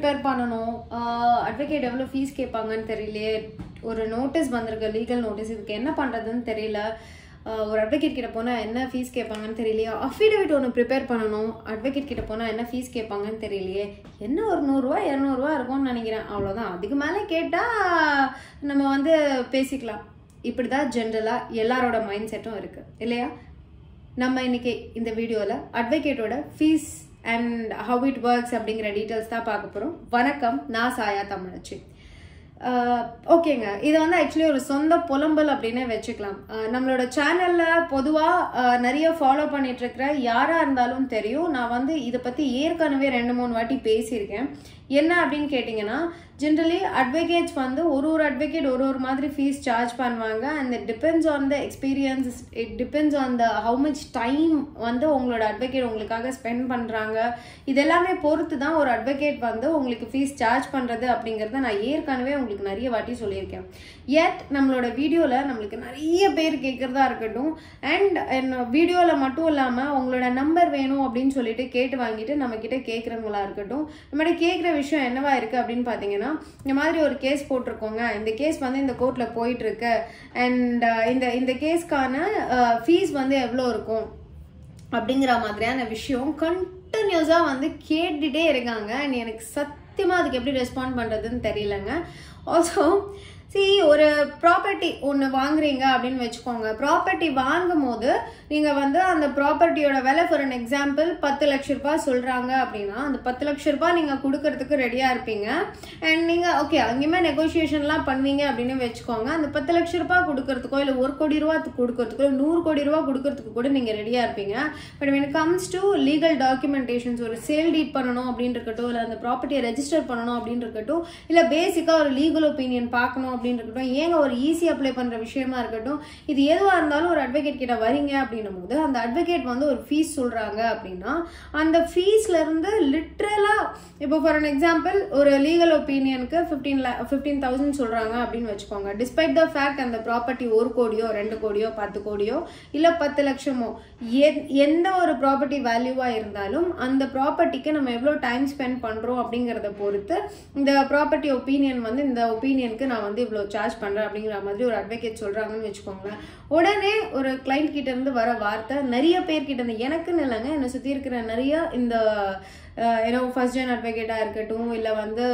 prepare பண்ணணும் advocate எவ்வளோ fees கேட்பாங்கன்னு தெரியலையே ஒரு நோட்டீஸ் வந்திருக்கு லீகல் நோட்டீஸ் இதுக்கு என்ன பண்ணுறதுன்னு தெரியல ஆஹ் ஒரு அட்வொகேட் கிட்ட போனால் என்ன ஃபீஸ் கேட்பாங்கன்னு தெரியலையே அஃபிடவிட் ஒன்று ப்ரிப்பேர் பண்ணணும் அட்வொகேட் கிட்ட போனால் என்ன ஃபீஸ் கேட்பாங்கன்னு தெரியலையே என்ன ஒரு நூறுரூவா இரநூறுவா இருக்கும்னு நினைக்கிறேன் அவ்வளோதான் அதுக்கு மேலே கேட்டால் நம்ம வந்து பேசிக்கலாம் இப்படி தான் ஜென்ரலாக எல்லாரோட மைண்ட் செட்டும் இருக்குது இல்லையா நம்ம இன்னைக்கு இந்த வீடியோவில் அட்வொகேட்டோட fees and how it works அப்படிங்கிற டீட்டெயில்ஸ் தான் பார்க்க போகிறோம் வணக்கம் நான் சாயா தமிழச்சி ஓகேங்க இது வந்து ஆக்சுவலி ஒரு சொந்த புலம்பல் அப்படின்னே வச்சுக்கலாம் அஹ் நம்மளோட சேனலில் பொதுவாக நிறைய ஃபாலோ பண்ணிட்டு இருக்கிற யாராக இருந்தாலும் தெரியும் நான் வந்து இதை பற்றி ஏற்கனவே ரெண்டு மூணு வாட்டி பேசியிருக்கேன் என்ன அப்படின்னு கேட்டிங்கன்னா ஜென்ரலி அட்வொகேட்ஸ் வந்து ஒரு ஒரு அட்வொகேட் ஒரு ஒரு மாதிரி ஃபீஸ் சார்ஜ் பண்ணுவாங்க and it depends on the experience it depends on the how much time வந்து உங்களோட அட்வொகேட் உங்களுக்காக ஸ்பெண்ட் பண்ணுறாங்க இது எல்லாமே பொறுத்து தான் ஒரு அட்வொகேட் வந்து உங்களுக்கு ஃபீஸ் சார்ஜ் பண்ணுறது அப்படிங்கிறத நான் ஏற்கனவே உங்களுக்கு நிறைய வாட்டி சொல்லியிருக்கேன் எட் நம்மளோட வீடியோவில் நம்மளுக்கு நிறைய பேர் கேட்குறதா இருக்கட்டும் அண்ட் வீடியோவில் மட்டும் இல்லாமல் உங்களோட நம்பர் வேணும் அப்படின்னு சொல்லிட்டு கேட்டு வாங்கிட்டு நம்மக்கிட்ட கேட்குறவங்களா இருக்கட்டும் நம்மகிட்ட கேட்குற விஷயம் என்னவா இருக்குது அப்படின்னு பார்த்தீங்கன்னா இந்த மாதிரி ஒரு கேஸ் போட்டிருக்கோங்க இந்த கேஸ் வந்து இந்த கோர்ட்டில் போயிட்டு இருக்கு அண்ட் இந்த இந்த கேஸ்க்கான ஃபீஸ் வந்து எவ்வளோ இருக்கும் அப்படிங்கிற மாதிரியான விஷயம் கண்டினியூஸாக வந்து கேட்டுட்டே இருக்காங்க அண்ட் எனக்கு சத்தியமாக அதுக்கு எப்படி ரெஸ்பாண்ட் பண்ணுறதுன்னு தெரியலங்க ஆல்சோ சி ஒரு ப்ராப்பர்ட்டி ஒன்று வாங்குறீங்க அப்படின்னு வச்சுக்கோங்க ப்ராப்பர்ட்டி வாங்கும் போது நீங்கள் வந்து அந்த ப்ராப்பர்ட்டியோட விலை ஃபார் அன் எக்ஸாம்பிள் பத்து லட்ச ரூபாய் சொல்கிறாங்க அப்படின்னா அந்த பத்து லட்ச ரூபாய் நீங்கள் கொடுக்கறதுக்கு ரெடியாக இருப்பீங்க அண்ட் நீங்கள் ஓகே அங்கேயுமே நெகோஷியேஷன்லாம் பண்ணுவீங்க அப்படின்னு வச்சுக்கோங்க அந்த பத்து லட்ச ரூபாய் கொடுக்கறதுக்கோ இல்லை ஒரு கோடி ரூபா கொடுக்கறதுக்கோ இல்லை நூறு கோடி ரூபா கொடுக்கறதுக்கு கூட நீங்கள் ரெடியாக இருப்பீங்க but when it comes to legal documentations ஒரு சேல் டீட் பண்ணணும் அப்படின்னு இருக்கட்டும் இல்லை அந்த ப்ராப்பர்ட்டியை ரெஜிஸ்டர் பண்ணணும் அப்படின்னு இருக்கட்டும் இல்லை பேசிக்காக ஒரு லீகல் ஒப்பீனியன் பார்க்கணும் அப்படின்னு இருக்கட்டும் ஏங்க ஒரு ஈஸி அப்ளை பண்ணுற விஷயமா இருக்கட்டும் இது எதுவாக இருந்தாலும் ஒரு அட்வொகேட் கிட்ட வரீங்க அப்படின்னும் போது அந்த அட்வொகேட் வந்து ஒரு ஃபீஸ் சொல்கிறாங்க அப்படின்னா அந்த ஃபீஸ்ல இருந்து லிட்ரலாக இப்போ ஃபார் அன் எக்ஸாம்பிள் ஒரு லீகல் ஒப்பீனியனுக்கு ஃபிஃப்டீன் லே ஃபிஃப்டீன் தௌசண்ட் சொல்கிறாங்க அப்படின்னு வச்சுக்கோங்க டிஸ்பைட் த ஃபேக்ட் அந்த ப்ராப்பர்ட்டி ஒரு கோடியோ ரெண்டு கோடியோ பத்து கோடியோ இல்லை பத்து லட்சமோ எ- எந்த ஒரு ப்ராப்பர்ட்டி வேல்யூவாக இருந்தாலும் அந்த ப்ராப்பர்ட்டிக்கு நம்ம எவ்வளோ டைம் ஸ்பெண்ட் பண்ணுறோம் அப்படிங்கிறத பொறுத்து இந்த ப்ராப்பர்ட்டி ஒப்பீனியன் வந்து இந்த ஒப்பீனியனுக்கு நான் வந்து இவ்வளோ சார்ஜ் பண்ணுறேன் அப்படிங்கிற மாதிரி ஒரு அட்வொகேட் சொல்கிறாங்கன்னு வச்சுக்கோங்களேன் உடனே ஒரு கிளைண்ட் கிட்ட இருந்து வர வார்த்தை நிறைய பேர் கிட்ட இருந்து எனக்குன்னு இல்லைங்க என்னை சுற்றி இருக்கிற நிறைய இந்த ஏன்னோ ஃபர்ஸ்ட் ஜென் அட்வொகேட்டாக இருக்கட்டும் இல்லை வந்து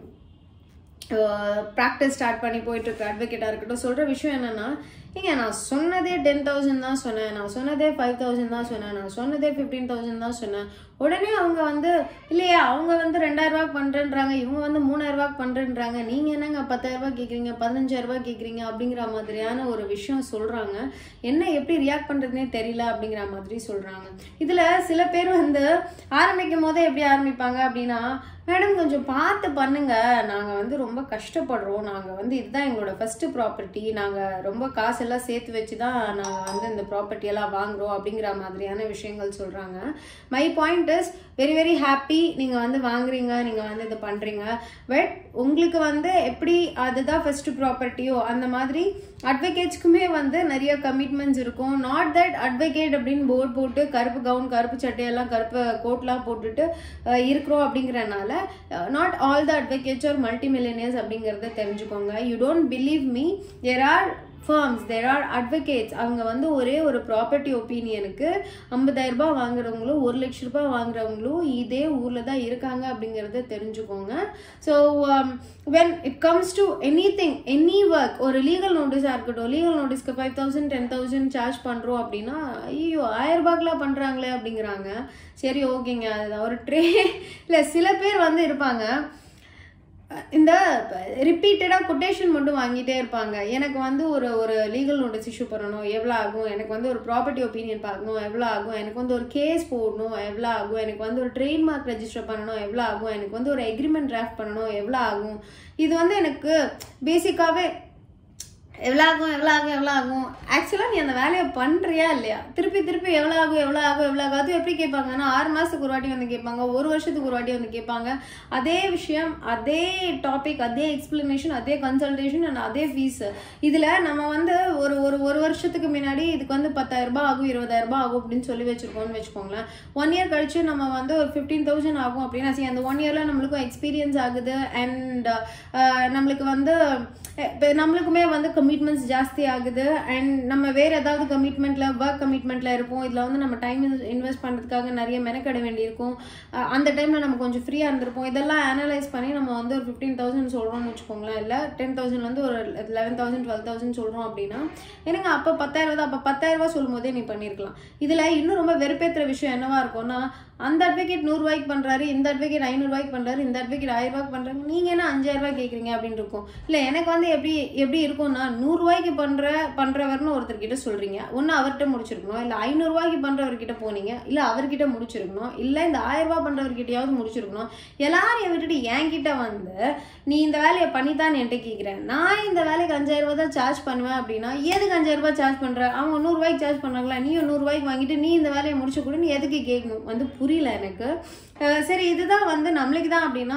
ப்ராக்டிஸ் ஸ்டார்ட் பண்ணி போயிட்டு இருக்க அட்வொகேட்டாக இருக்கட்டும் சொல்கிற விஷயம் என்னன்னா ஏங்க நான் சொன்னதே டென் தௌசண்ட் தான் சொன்னேன் நான் சொன்னதே ஃபைவ் தௌசண்ட் தான் சொன்னேன் நான் சொன்னதே ஃபிஃப்டீன் தௌசண்ட் தான் சொன்னேன் உடனே அவங்க வந்து இல்லையா அவங்க வந்து ரெண்டாயிரம் ரூபாய்க்கு பண்ணுறேன்றாங்க இவங்க வந்து மூணாயிரம் ரூபாய்க்கு பண்ணுறேன்றாங்க நீங்கள் என்னங்க பத்தாயிரம் ரூபாய் கேட்குறீங்க பதினஞ்சாயிரம் ரூபாய் கேட்குறீங்க அப்படிங்கிற மாதிரியான ஒரு விஷயம் சொல்கிறாங்க என்ன எப்படி ரியாக்ட் பண்ணுறதுனே தெரியல அப்படிங்கிற மாதிரி சொல்கிறாங்க இதில் சில பேர் வந்து ஆரம்பிக்கும் போதே எப்படி ஆரம்பிப்பாங்க அப்படின்னா மேடம் கொஞ்சம் பார்த்து பண்ணுங்க நாங்கள் வந்து ரொம்ப கஷ்டப்படுறோம் நாங்கள் வந்து இதுதான் எங்களோட ஃபர்ஸ்ட் ப்ராப்பர்ட்டி நாங்கள் ரொம்ப காசெல்லாம் சேர்த்து வச்சு தான் நாங்கள் வந்து இந்த ப்ராப்பர்ட்டி எல்லாம் வாங்குறோம் அப்படிங்கிற மாதிரியான விஷயங்கள் சொல்கிறாங்க my point is very very happy நீங்கள் வந்து வாங்குறீங்க நீங்கள் வந்து இது பண்ணுறீங்க பட் உங்களுக்கு வந்து எப்படி அதுதான் ஃபர்ஸ்ட் ப்ராப்பர்ட்டியோ அந்த மாதிரி அட்வொகேட்ஸ்க்குமே வந்து நிறைய கமிட்மெண்ட்ஸ் இருக்கும் நாட் தட் அட்வொகேட் அப்படின்னு போர்ட் போட்டு கருப்பு கவுன் கருப்பு சட்டையெல்லாம் கருப்பு கோட்லாம் போட்டுட்டு அஹ், இருக்கிறோம் அப்படிங்கிறனால not all the advocates are multi millionaires அப்படிங்கிறத தெரிஞ்சுக்கோங்க you don't believe me there are firms there are advocates அவங்க வந்து ஒரே ஒரு ப்ராப்பர்ட்டி ஒப்பீனியனுக்கு ஐம்பதாயிரம் ரூபாய் வாங்குறவங்களும் ஒரு லட்ச ரூபாய் வாங்குறவங்களும் இதே ஊரில் தான் இருக்காங்க அப்படிங்கிறத தெரிஞ்சுக்கோங்க so when it comes to anything any work ஒரு லீகல் நோட்டீஸாக இருக்கட்டும் லீகல் நோட்டீஸ்க்கு five thousand ten thousand charge பண்ணுறோம் அப்படின்னா ஐயோ ஆயிரம் ரூபாய்க்குலாம் பண்ணுறாங்களே அப்படிங்கிறாங்க சரி ஓகேங்க அது ஒரு ட்ரே இல்லை சில பேர் வந்து இருப்பாங்க இந்த ரிப்பீட்டடாக கொட்டேஷன் மட்டும் வாங்கிட்டே இருப்பாங்க எனக்கு வந்து ஒரு ஒரு லீகல் நோட்டீஸ் இஷ்யூ பண்ணணும் எவ்வளோ ஆகும் எனக்கு வந்து ஒரு ப்ராப்பர்ட்டி ஒப்பீனியன் பார்க்கணும் எவ்வளோ ஆகும் எனக்கு வந்து ஒரு கேஸ் போடணும் எவ்வளோ ஆகும் எனக்கு வந்து ஒரு ட்ரேட்மார்க் ரெஜிஸ்டர் பண்ணணும் எவ்வளோ ஆகும் எனக்கு வந்து ஒரு எக்ரிமெண்ட் டிராஃப்ட் பண்ணணும் எவ்வளோ ஆகும் இது வந்து எனக்கு பேசிக்காகவே எவ்வளோ ஆகும் எவ்வளோ ஆகும் எவ்வளோ ஆகும் ஆக்சுவலாக நீ அந்த வேலையை பண்ணுறியா இல்லையா திருப்பி திருப்பி எவ்வளோ ஆகும் எவ்வளோ ஆகும் எவ்வளோ ஆகும் அது எப்படி கேட்பாங்கன்னா ஆறு மாதத்துக்கு ஒரு வாட்டி வந்து கேட்பாங்க ஒரு வருஷத்துக்கு ஒரு வாட்டி வந்து கேட்பாங்க அதே விஷயம் அதே டாபிக் அதே எக்ஸ்பிளனேஷன் அதே கன்சல்டேஷன் அண்ட் அதே ஃபீஸ் இதில் நம்ம வந்து ஒரு ஒரு ஒரு வருஷத்துக்கு முன்னாடி இதுக்கு வந்து பத்தாயிரம் ரூபாய் ஆகும் இருபதாயிரம் ரூபாய் ஆகும் அப்படின்னு சொல்லி வச்சிருக்கோம்னு வச்சுக்கோங்களேன் ஒன் இயர் கழிச்சு நம்ம வந்து ஒரு ஃபிஃப்டீன் தௌசண்ட் ஆகும் அப்படின்னா சரி அந்த ஒன் இயரில் நம்மளுக்கும் எக்ஸ்பீரியன்ஸ் ஆகுது அண்ட் நம்மளுக்கு வந்து இப்போ நம்மளுக்குமே வந்து கமிட்மெண்ட்ஸ் ஜாஸ்தி ஆகுது அண்ட் நம்ம வேற ஏதாவது கமிட்மெண்ட்ல ஒர்க் கமிட்மெண்ட்ல இருப்போம் இதில் வந்து நம்ம டைம் இன்வெஸ்ட் பண்ணுறதுக்காக நிறைய மெனக்கட வேண்டியிருக்கும் அஹ் அந்த டைம்ல நம்ம கொஞ்சம் ஃப்ரீயாக இருந்திருப்போம் இதெல்லாம் அனலைஸ் பண்ணி நம்ம வந்து ஒரு ஃபிஃப்டீன் தௌசண்ட் சொல்கிறோம்னு வச்சுக்கோங்களேன் இல்லை டென் தௌசண்ட் வந்து ஒரு லெவன் தௌசண்ட் டுவெல் தௌசண்ட் சொல்கிறோம் அப்படின்னா எனக்கு அப்போ பத்தாயிரம் தான் அப்போ பத்தாயிரம் ரூபாய் சொல்லும் போதே நீ பண்ணியிருக்கலாம் இதில் இன்னும் ரொம்ப வெறுப்பேற்றுற விஷயம் என்னவா இருக்கும்னா அந்த அட்வொகேட் நூறுரூவாய்க்கு பண்ணுறாரு இந்த அட்வொகேட் ஐநூறுரூவாய்க்கு பண்ணுறாரு இந்த அட்வொகேட் ஆயிரம் ரூபாய்க்கு பண்ணுறாங்க நீங்கள் என்ன அஞ்சாயிரம் ரூபாய் கேட்குறீங்க அப்படின்னு இருக்கும் இல்லை எனக்கு வந்து எப்படி எப்படி இருக்கும்னா நூறுரூவாய்க்கு பண்ணுற பண்ணுறவர்னு ஒருத்தர்கிட்ட சொல்கிறீங்க ஒன்று அவர்கிட்ட முடிச்சிருக்கணும் இல்லை ஐநூறுரூவாய்க்கு பண்ணுறவர்கிட்ட போனீங்க இல்லை அவர்கிட்ட முடிச்சிருக்கணும் இல்லை இந்த ஆயிரம் ரூபாய் பண்ணுறவர்கிட்டயாவது முடிச்சிருக்கணும் எல்லாரையும் விட்டுட்டு என்கிட்ட வந்து நீ இந்த வேலையை பண்ணித்தான் என்கிட்ட கேட்குறேன் நான் இந்த வேலைக்கு அஞ்சாயிரம் ரூபாய் தான் சார்ஜ் பண்ணுவேன் அப்படின்னா எதுக்கு அஞ்சாயிரம் ரூபாய் சார்ஜ் பண்ணுற அவங்க நூறுரூவாய்க்கு சார்ஜ் பண்ணாங்களா நீயும் நூறுரூவாய்க்கு வாங்கிட்டு நீ இந்த வேலையை முடிச்சு கூட நீ எதுக்கு கேட்கணும் வந்து புரியல எனக்கு அஹ் சரி இதுதான் வந்து நம்மளுக்கு தான் அப்படின்னா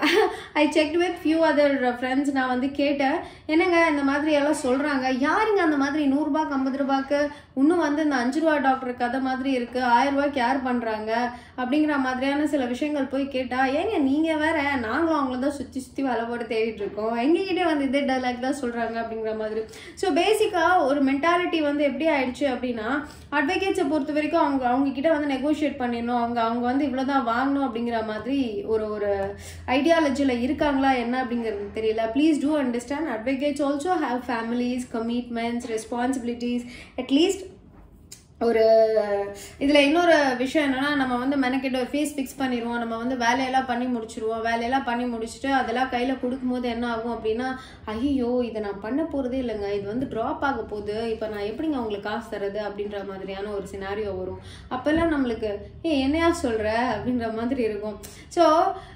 I check with few other friends நான் வந்து கேட்டேன் என்னங்க இந்த மாதிரி எல்லாம் சொல்கிறாங்க யாருங்க அந்த மாதிரி நூறுரூபாக்கு ஐம்பது ரூபாய்க்கு இன்னும் வந்து இந்த அஞ்சு ரூபா டாக்டர் கதை மாதிரி இருக்குது ஆயிரம் ரூபாய்க்கு யார் பண்ணுறாங்க அப்படிங்கிற மாதிரியான சில விஷயங்கள் போய் கேட்டால் ஏங்க நீங்கள் வேற நாங்களும் அவங்கள தான் சுற்றி சுற்றி வலை போட்டு தேடிட்டு இருக்கோம் எங்ககிட்ட வந்து இதே டைலாக் தான் சொல்கிறாங்க அப்படிங்கிற மாதிரி ஸோ பேசிக்காக ஒரு மென்டாலிட்டி வந்து எப்படி ஆயிடுச்சு அப்படின்னா அட்வொகேட்ஸை பொறுத்த வரைக்கும் அவங்க அவங்க கிட்ட வந்து நெகோஷியேட் பண்ணிடணும் அவங்க அவங்க வந்து இவ்வளோதான் வாங்கணும் அப்படிங்கிற மாதிரி ஒரு ஒரு ஐடியாலஜியில் இருக்காங்களா என்ன அப்படிங்கிறது தெரியல please to understand advocates also have families commitments responsibilities at least ஒரு இதில் இன்னொரு விஷயம் என்னன்னா நம்ம வந்து மெனக்கிட்ட ஒரு ஃபேஸ் ஃபிக்ஸ் பண்ணிடுவோம் நம்ம வந்து வேலையெல்லாம் பண்ணி முடிச்சிருவோம் வேலையெல்லாம் பண்ணி முடிச்சுட்டு அதெல்லாம் கையில் கொடுக்கும்போது என்ன ஆகும் அப்படின்னா ஐயோ இதை நான் பண்ண போகிறதே இல்லைங்க இது வந்து ட்ராப் ஆக போகுது இப்போ நான் எப்படிங்க உங்களுக்கு காசு தரது அப்படின்ற மாதிரியான ஒரு சினாரியோ வரும் அப்போல்லாம் நம்மளுக்கு ஏ என்னையா சொல்கிற அப்படின்ற மாதிரி இருக்கும் ஸோ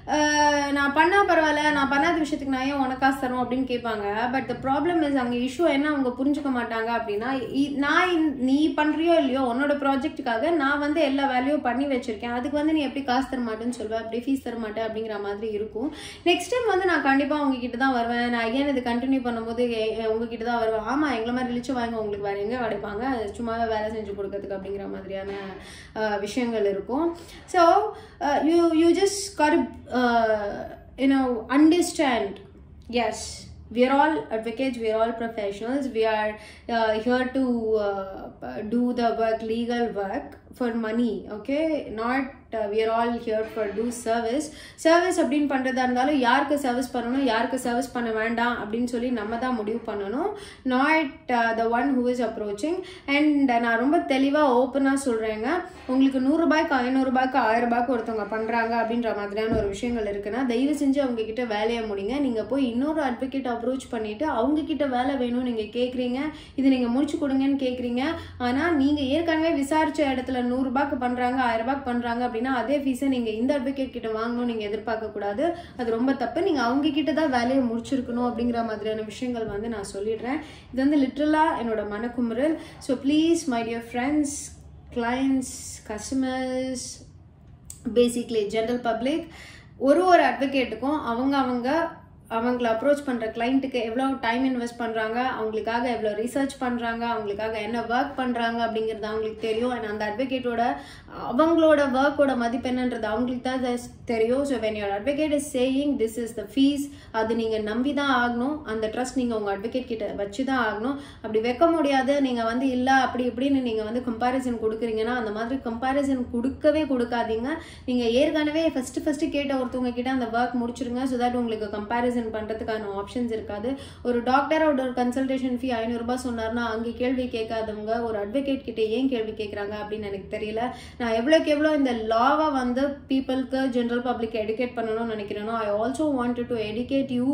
நான் பண்ணால் பரவாயில்ல நான் பண்ணாத விஷயத்துக்கு நான் ஏன் உனக்கு காசு தரோம் அப்படின்னு கேட்பாங்க பட் த ப்ராப்ளம் இஸ் அங்கே இஷ்யூ என்ன அவங்க புரிஞ்சுக்க மாட்டாங்க அப்படின்னா இ- நான் இந்த- நீ பண்ணுறியோ இல்லையோ உன்னோட ப்ராஜெக்ட்டுக்காக நான் வந்து எல்லா வேலையும் பண்ணி வச்சிருக்கேன் அதுக்கு வந்து நீ எப்படி காசு தர மாட்டேன்னு சொல்வேன் அப்படி ஃபீஸ் தர மாட்டேன் அப்படிங்கிற மாதிரி இருக்கும் நெக்ஸ்ட் டைம் வந்து நான் கண்டிப்பாக உங்ககிட்ட தான் வருவேன் நான் ஏன் இது கண்டினியூ பண்ணும்போது எ- எ- உங்ககிட்ட தான் வருவேன் ஆமாம் எங்களை மாதிரி இழிச்சு வாங்க உங்களுக்கு வேறு எங்கே கிடைப்பாங்க சும்மாவே வேலை செஞ்சு கொடுக்கறதுக்கு அப்படிங்கிற மாதிரியான அஹ், விஷயங்கள் இருக்கும் ஸோ யூ யூ ஜஸ்ட் கரு you know understand yes we are all advocates we are all professionals we are uh, here to uh, do the work legal work for money okay not uh, we are all here for do service service அப்படின்னு பண்ணுறதா இருந்தாலும் யாருக்கு service பண்ணணும் யாருக்கு service பண்ண வேண்டாம் அப்படின்னு சொல்லி நம்ம தான் முடிவு பண்ணணும் not the one who is approaching and நான் ரொம்ப தெளிவாக ஓப்பனாக சொல்கிறேங்க உங்களுக்கு நூறுரூபாய்க்கு ஐநூறுரூபாய்க்கு ஆயிரம் ரூபாய்க்கு ஒருத்தவங்க பண்ணுறாங்க அப்படின்ற மாதிரியான ஒரு விஷயங்கள் இருக்குன்னா தயவு செஞ்சு அவங்க கிட்ட வேலையை முடிங்க நீங்கள் போய் இன்னொரு அட்வொகேட் அப்ரோச் பண்ணிட்டு அவங்க கிட்ட வேலை வேணும் நீங்கள் கேட்குறீங்க இது நீங்கள் முடிச்சு கொடுங்கன்னு கேட்குறீங்க ஆனால் நீங்கள் ஏற்கனவே விசாரிச்ச இடத்துல நூறுரூபாய்க்கு பண்ணுறாங்க ஆயிரம் ரூபாய்க்கு பண்ணுறாங்க அப்படின்னா அதே ஃபீஸை நீங்கள் இந்த அட்வொகேட் கிட்ட வாங்கணும் நீங்கள் எதிர்பார்க்க கூடாது அது ரொம்ப தப்பு நீங்கள் அவங்க கிட்ட தான் வேலையை முடிச்சிருக்கணும் அப்படிங்கிற மாதிரியான விஷயங்கள் வந்து நான் சொல்லிடுறேன் இது வந்து லிட்ரலாக என்னோட மனக்குமுறல் so please my dear friends clients customers basically general public ஒரு ஒரு அட்வொகேட்டுக்கும் அவங்க அவங்க அவங்கள அப்ரோச் பண்ணுற கிளைண்ட்டுக்கு எவ்வளோ டைம் இன்வெஸ்ட் பண்ணுறாங்க அவங்களுக்காக எவ்வளோ ரிசர்ச் பண்ணுறாங்க அவங்களுக்காக என்ன ஒர்க் பண்ணுறாங்க அப்படிங்கிறது அவங்களுக்கு தெரியும் அண்ட் அந்த அட்வொகேட்டோட அவங்களோட ஒர்க்கோட மதிப்பு என்னன்றது அவங்களுக்கு தான் தெஸ்- தெரியும் so when your advocate is saying this is the fees அது நீங்கள் நம்பி தான் ஆகணும் அந்த ட்ரஸ்ட் நீங்கள் உங்கள் அட்வொகேட் கிட்ட வச்சு தான் ஆகணும் அப்படி வைக்க முடியாது நீங்கள் வந்து இல்லை அப்படி இப்படின்னு நீங்கள் வந்து கம்பாரிசன் கொடுக்குறீங்கன்னா அந்த மாதிரி கம்பாரிசன் கொடுக்கவே கொடுக்காதீங்க நீங்கள் ஏற்கனவே ஃபஸ்ட்டு ஃபஸ்ட்டு கேட்ட ஒருத்தவங்க கிட்ட அந்த ஒர்க் முடிச்சிருங்க ஸோ தட் உங்களுக்கு கம்பாரிசன் பண்ணுறதுக்கான ஆப்ஷன்ஸ் இருக்காது ஒரு டாக்டரோட ஒரு கன்சல்டேஷன் ஃபீ ஐநூறுரூபா சொன்னார்னா அங்கே கேள்வி கேட்காதவங்க ஒரு அட்வொகேட் கிட்ட ஏன் கேள்வி கேட்குறாங்க அப்படின்னு எனக்கு தெரியல நான் எவ்வளோக்கு எவ்வளோ இந்த லாவை வந்து பீப்புளுக்கு ஜென்ரல் பப்ளிக் எடுகேட் பண்ணணும்னு நினைக்கிறேனோ I also wanted to educate you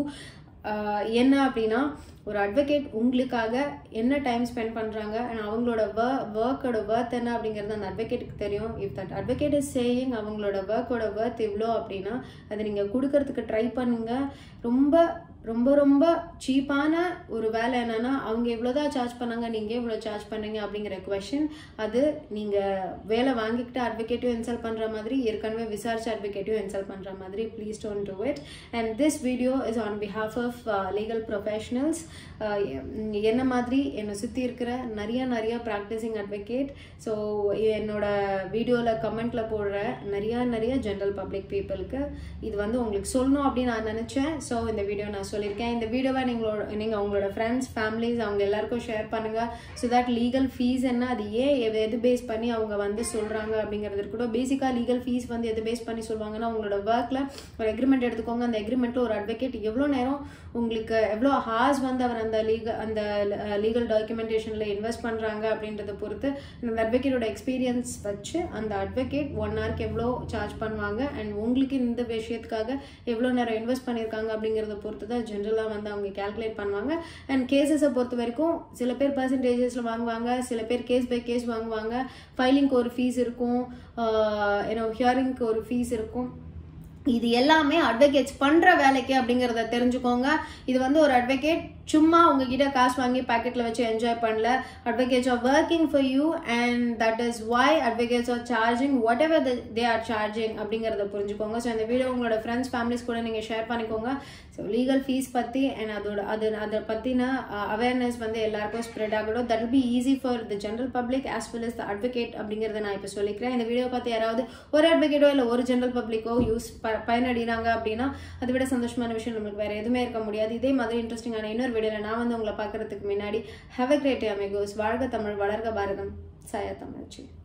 என்ன அப்படின்னா ஒரு அட்வொகேட் உங்களுக்காக என்ன டைம் ஸ்பெண்ட் பண்ணுறாங்க அண்ட் அவங்களோட ஒர்க்கோட ஒர்த் என்ன அப்படிங்கிறது அந்த அட்வொகேட்டுக்கு தெரியும் if that advocate is saying அவங்களோட ஒர்க்கோட ஒர்த் இவ்வளோ அப்படின்னா அதை நீங்கள் கொடுக்கறதுக்கு ட்ரை பண்ணுங்க ரொம்ப ரொம்ப ரொம்ப சீப்பான ஒரு வேலை என்னன்னா அவங்க இவ்வளோதான் சார்ஜ் பண்ணாங்க நீங்கள் இவ்வளோ சார்ஜ் பண்ணீங்க அப்படிங்கிற கொஷின் அது நீங்கள் வேலை வாங்கிக்கிட்டு அட்வொகேட்டையும் இன்சல்ட் பண்ணுற மாதிரி ஏற்கனவே விசாரிச்ச அட்வொகேட்டையும் இன்சல்ட் பண்ணுற மாதிரி please don't do it and this video is on behalf of legal professionals என்ன மாதிரி என்னை சுற்றி இருக்கிற நிறைய நிறைய ப்ராக்டிசிங் அட்வொகேட் ஸோ என்னோட வீடியோவில் கமெண்ட்டில் போடுற நிறையா நிறைய ஜென்ரல் பப்ளிக் பீப்புளுக்கு இது வந்து உங்களுக்கு சொல்லணும் அப்படின்னு நான் நினச்சேன் ஸோ இந்த வீடியோ நான் சொல்லியிருக்கேன் இந்த வீடியோவை நீங்களோட நீங்கள் உங்களோட ஃப்ரெண்ட்ஸ் ஃபேமிலிஸ் அவங்க எல்லாருக்கும் ஷேர் பண்ணுங்கள் ஸோ தட் லீகல் ஃபீஸ் என்ன அது ஏன் எது எது பேஸ் பண்ணி அவங்க வந்து சொல்கிறாங்க அப்படிங்கிறது கூட பேசிக்காக லீகல் ஃபீஸ் வந்து எது பேஸ் பண்ணி சொல்லுவாங்கன்னா உங்களோட ஒர்க்கில் ஒரு அக்ரிமெண்ட் எடுத்துக்கோங்க அந்த அக்ரிமெண்ட்டில் ஒரு அட்வொகேட் எவ்வளோ நேரம் உங்களுக்கு எவ்வளோ ஹார்ஸ் வந்து அவர் அந்த லீகல் அந்த லீகல் டாக்குமெண்டேஷனில் இன்வெஸ்ட் பண்ணுறாங்க அப்படின்றத பொறுத்து அந்த அட்வொகேட்டோட எக்ஸ்பீரியன்ஸ் வச்சு அந்த அட்வொகேட் ஒன் ஹவருக்கு எவ்வளோ சார்ஜ் பண்ணுவாங்க அண்ட் உங்களுக்கு இந்த விஷயத்துக்காக எவ்வளோ நேரம் இன்வெஸ்ட் பண்ணியிருக்காங்க அப்படிங்கிறத பொறுத்து தான் ஜென்ரலாக வந்து அவங்க கேல்குலேட் பண்ணுவாங்க அண்ட் கேசஸை பொறுத்த வரைக்கும் சில பேர் பர்சன்டேஜஸில் வாங்குவாங்க சில பேர் கேஸ் பை கேஸ் வாங்குவாங்க ஃபைலிங்க்கு ஒரு ஃபீஸ் இருக்கும் ஏன்னோ ஹியரிங்க்கு ஒரு ஃபீஸ் இருக்கும் இது எல்லாமே அட்வொகேட்ஸ் பண்ற வேலைக்கு அப்படிங்கிறத தெரிஞ்சுக்கோங்க இது வந்து ஒரு அட்வொகேட் சும்மா உங்ககிட்ட காசு வாங்கி பாக்கெட்ல வச்சு என்ஜாய் பண்ணல advocates are working for you and that is why advocates are charging whatever they are charging அப்படிங்கிறத புரிஞ்சுக்கோங்க ஸோ இந்த வீடியோ உங்களோட ஃப்ரெண்ட்ஸ் ஃபேமிலிஸ் கூட நீங்கள் ஷேர் பண்ணிக்கோங்க ஸோ லீகல் ஃபீஸ் பற்றி அண்ட் அதோட அது அதை பற்றின அவேர்னஸ் வந்து எல்லாருக்கும் ஸ்ப்ரெட் ஆகணும் that will be easy for the general public as well as the advocate அப்படிங்கிறத நான் இப்போ சொல்லிக்கிறேன் இந்த வீடியோ பார்த்து யாராவது ஒரு அட்வொகேட்டோ இல்லை ஒரு ஜென்ரல் பப்ளிக்கோ யூஸ் பயனடைகிறாங்க அப்படின்னா அதை விட சந்தோஷமான விஷயம் நம்மளுக்கு வேற எதுவுமே இருக்க முடியாது இதே மாதிரி இன்ட்ரெஸ்டிங்கான இன்னொரு வீடியோவில் நான் வந்து உங்களை பார்க்கறதுக்கு முன்னாடி ஹேவ் அ கிரேட் அமேகோஸ் வாழ்க தமிழ் வளர்க பாரதம் சாயா தமிழ்ச்சி